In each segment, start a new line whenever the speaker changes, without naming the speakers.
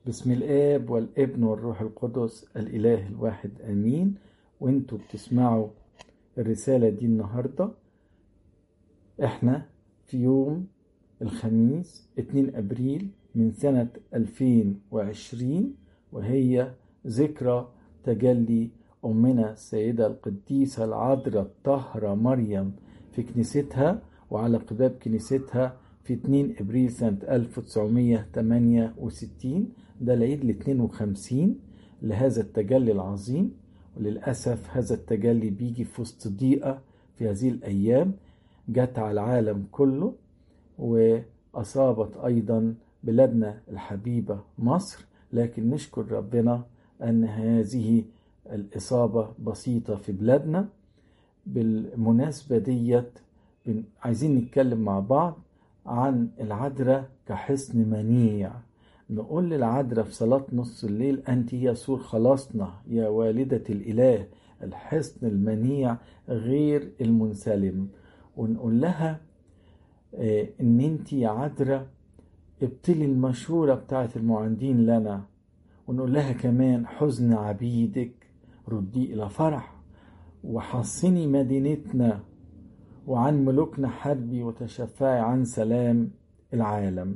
بسم الآب والابن والروح القدس الإله الواحد آمين وانتوا بتسمعوا الرسالة دي النهاردة احنا في يوم الخميس 2 أبريل من سنة 2020 وهي ذكرى تجلي أمنا السيدة القديسة العذراء الطاهرة مريم في كنيستها وعلى قباب كنيستها في 2 ابريل سنة 1968 ده العيد ال 52 لهذا التجلي العظيم وللأسف هذا التجلي بيجي في وسط ضيقة في هذه الأيام جت على العالم كله وأصابت أيضا بلادنا الحبيبة مصر لكن نشكر ربنا أن هذه الإصابة بسيطة في بلادنا بالمناسبة ديت عايزين نتكلم مع بعض عن العذراء كحصن منيع نقول للعذراء في صلاة نص الليل أنت هي سور خلاصنا يا والدة الإله الحصن المنيع غير المنسلم ونقول لها إن أنت يا عذراء ابتلي المشورة بتاعت المعاندين لنا ونقول لها كمان حزن عبيدك ردي إلى فرح وحصني مدينتنا وعن ملوكنا حربي وتشفعي عن سلام العالم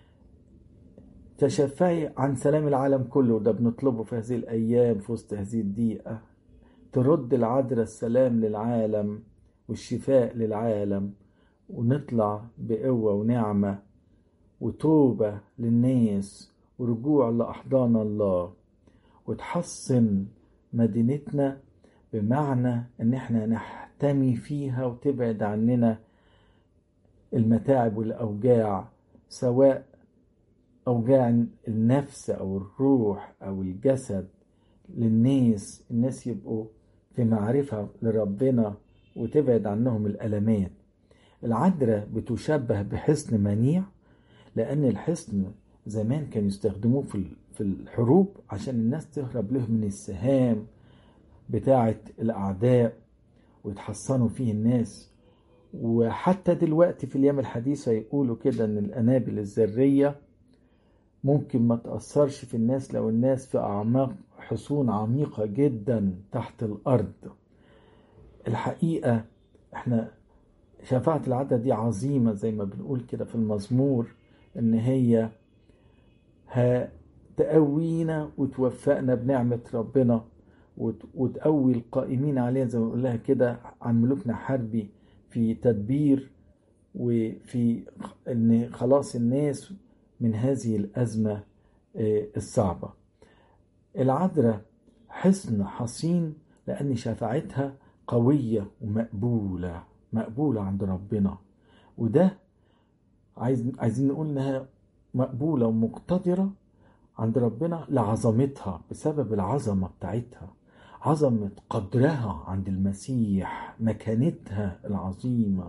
تشفعي عن سلام العالم كله ده بنطلبه في هذه الأيام في وسط هذه الضيقة ترد العذراء السلام للعالم والشفاء للعالم ونطلع بقوة ونعمة وتوبة للناس ورجوع لأحضان الله وتحصن مدينتنا بمعنى ان احنا نحتمي فيها وتبعد عننا المتاعب والاوجاع سواء اوجاع النفس او الروح او الجسد للناس الناس يبقوا في معرفة لربنا وتبعد عنهم الألمات العذراء بتشبه بحصن منيع لأن الحصن زمان كانوا يستخدموه في الحروب عشان الناس تهرب له من السهام بتاعة الأعداء ويتحصنوا فيه الناس وحتى دلوقتي في الأيام الحديثة يقولوا كده إن الأنابل الذرية ممكن ما تأثرش في الناس لو الناس في أعماق حصون عميقة جدا تحت الأرض الحقيقة احنا شفاعة العدد دي عظيمة زي ما بنقول كده في المزمور إن هي هتقوينا وتوفقنا بنعمة ربنا وتقوي القائمين عليها زي ما بنقول لها كده عن ملوكنا حربي في تدبير وفي ان خلاص الناس من هذه الازمه الصعبه. العذراء حصن حصين لان شفاعتها قويه ومقبوله مقبوله عند ربنا وده عايز عايزين نقول انها مقبوله ومقتدره عند ربنا لعظمتها بسبب العظمه بتاعتها عظمة قدرها عند المسيح مكانتها العظيمة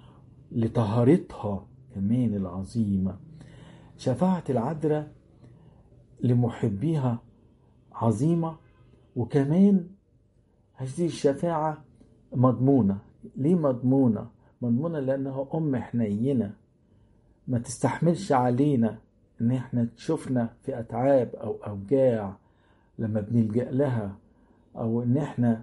لطهارتها كمان العظيمة شفاعة العذراء لمحبيها عظيمة وكمان هذه الشفاعة مضمونة ليه مضمونة؟ مضمونة لأنها أم حنينة ما تستحملش علينا إن احنا تشوفنا في أتعاب أو أوجاع لما بنلجأ لها او ان احنا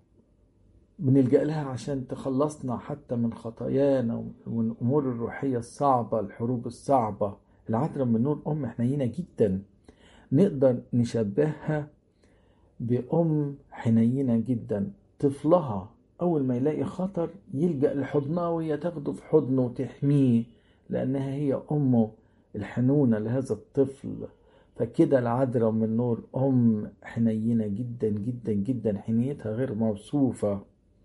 بنلجأ لها عشان تخلصنا حتى من خطايانا ومن الامور الروحية الصعبة الحروب الصعبة العذراء من نور ام حنينة جدا نقدر نشبهها بأم حنينة جدا طفلها أول ما يلاقي خطر يلجأ لحضنها وهي تاخده في حضنه وتحميه لأنها هي أمه الحنونة لهذا الطفل فكده العذراء من نور أم حنينة جدا جدا جدا حنيتها غير موصوفة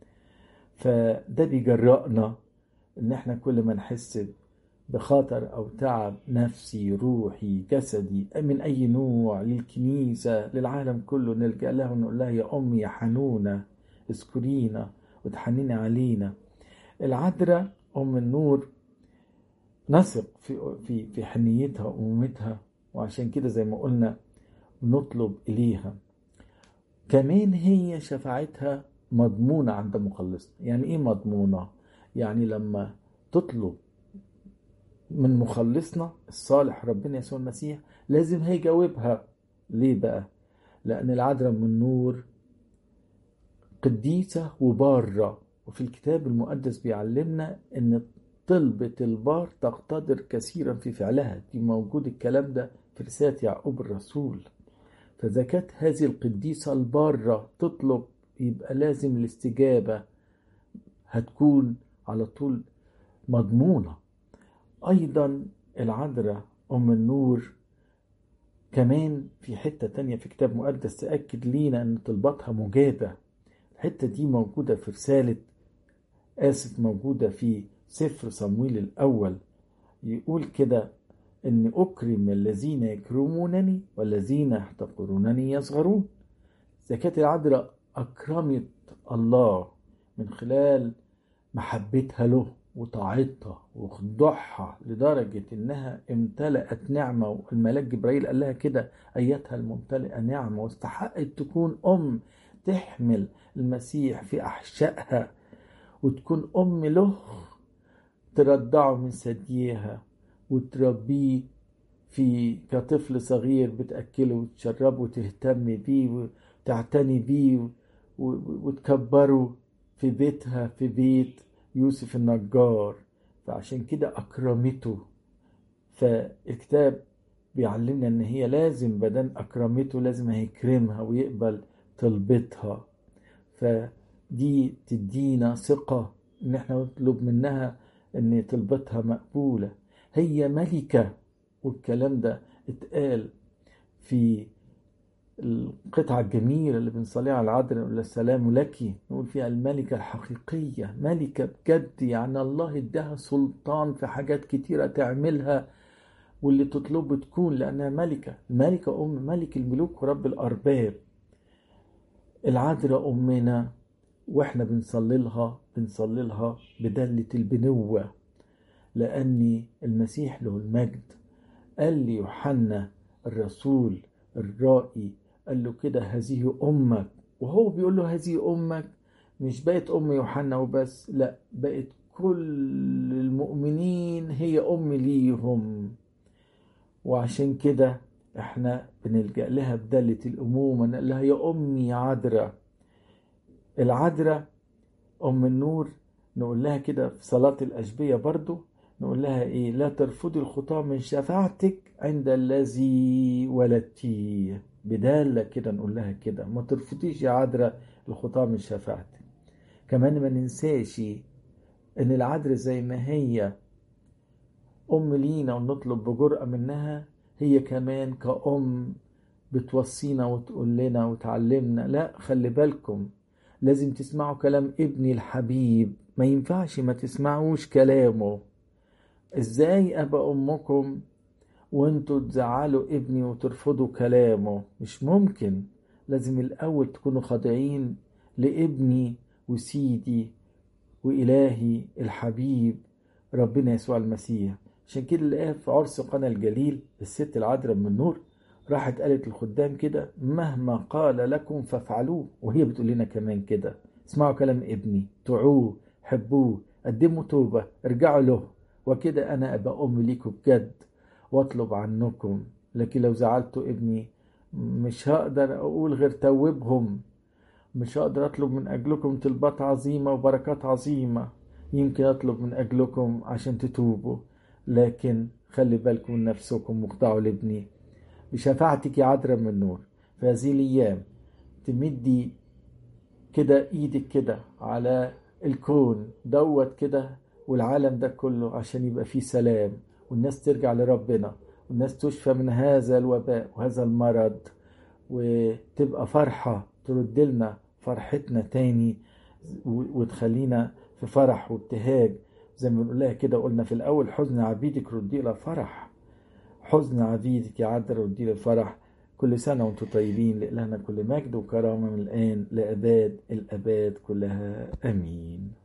فده بيجرأنا إن احنا كل ما نحس بخطر أو تعب نفسي روحي جسدي من أي نوع للكنيسة للعالم كله نلجأ لها ونقول لها يا أمي يا حنونة اذكرينا وتحنيني علينا العذراء أم النور نثق في في في حنيتها وأمومتها وعشان كده زي ما قلنا نطلب إليها كمان هي شفاعتها مضمونة عند مخلصنا يعني إيه مضمونة؟ يعني لما تطلب من مخلصنا الصالح ربنا يسوع المسيح لازم هيجاوبها ليه بقى لأن العذراء من نور قديسة وبارة وفي الكتاب المقدس بيعلمنا ان طلبة البار تقتدر كثيرا في فعلها دي موجود الكلام ده في رسالة يعقوب الرسول فإذا كانت هذه القديسة البارة تطلب يبقى لازم الاستجابة هتكون على طول مضمونة أيضا العذراء أم النور كمان في حتة تانية في كتاب مقدس تأكد لينا أن طلباتها مجابة الحتة دي موجودة في رسالة آسف موجودة في سفر صمويل الأول يقول كده إن أكرم الذين يكرمونني والذين يحتقرونني يصغرون زكاة العذراء أكرمت الله من خلال محبتها له وطاعتها وخضوعها لدرجة إنها امتلأت نعمة والملاك جبرائيل قال لها كده أيتها الممتلئة نعمة واستحقت تكون أم تحمل المسيح في أحشائها وتكون أم له ترضعه من ثدييها وتربيه في كطفل صغير بتأكله وتشربه وتهتم بيه وتعتني بيه وتكبره في بيتها في بيت يوسف النجار فعشان كده أكرمته فالكتاب بيعلمنا ان هي لازم بدل اكرمته لازم هيكرمها ويقبل طلبتها فدي تدينا ثقة ان احنا نطلب منها ان طلبتها مقبولة هي ملكة والكلام ده اتقال في القطعة الجميلة اللي بنصليها على العذراء نقول السلام لك نقول فيها الملكة الحقيقية ملكة بجد يعني الله اداها سلطان في حاجات كتيرة تعملها واللي تطلبه تكون لأنها ملكة الملكة أم ملك الملوك ورب الأرباب العذراء أمنا وإحنا بنصلي لها بنصلي لها بدلة البنوة لأن المسيح له المجد قال لي يوحنا الرسول الرائي قال له كده هذه أمك وهو بيقول له هذه أمك مش بقت أم يوحنا وبس لا بقت كل المؤمنين هي أم ليهم وعشان كده احنا بنلجأ لها بدالة الأمومة نقول لها يا أمي عذراء العذراء أم النور نقول لها كده في صلاة الأشبية برضو نقول لها إيه لا ترفضي الخطاة من شفاعتك عند الذي ولدتيه بدالة كده نقول لها كده ما ترفضيش يا عذراء الخطاة من شفاعتك كمان ما ننساش إن العذراء زي ما هي أم لينا ونطلب بجرأة منها هي كمان كأم بتوصينا وتقول لنا وتعلمنا لا خلي بالكم لازم تسمعوا كلام ابني الحبيب ما ينفعش ما تسمعوش كلامه ازاي ابقى امكم وانتوا تزعلوا ابني وترفضوا كلامه مش ممكن لازم الاول تكونوا خاضعين لابني وسيدي والهي الحبيب ربنا يسوع المسيح عشان كده نلاقيها في عرس قنا الجليل الست العذراء من النور راحت قالت للخدام كده مهما قال لكم فافعلوه وهي بتقول لنا كمان كده اسمعوا كلام ابني طوعوه حبوه قدموا توبة ارجعوا له وكده انا ابقى ام ليكم بجد واطلب عنكم لكن لو زعلتوا ابني مش هقدر اقول غير توبهم مش هقدر اطلب من اجلكم طلبات عظيمة وبركات عظيمة يمكن اطلب من اجلكم عشان تتوبوا لكن خلي بالكم من نفسكم واخضعوا لابني بشفاعتك يا عذراء من النور في هذه الايام تمدي كده ايدك كده على الكون دوت كده والعالم ده كله عشان يبقى فيه سلام والناس ترجع لربنا والناس تشفى من هذا الوباء وهذا المرض وتبقى فرحة ترد لنا فرحتنا تاني وتخلينا في فرح وابتهاج زي ما بنقول لها كده قلنا في الأول حزن عبيدك ردي إلى فرح حزن عبيدك يا عذراء ردي إلى فرح كل سنة وانتم طيبين لإلهنا كل مجد وكرامة من الآن لأباد الأباد كلها آمين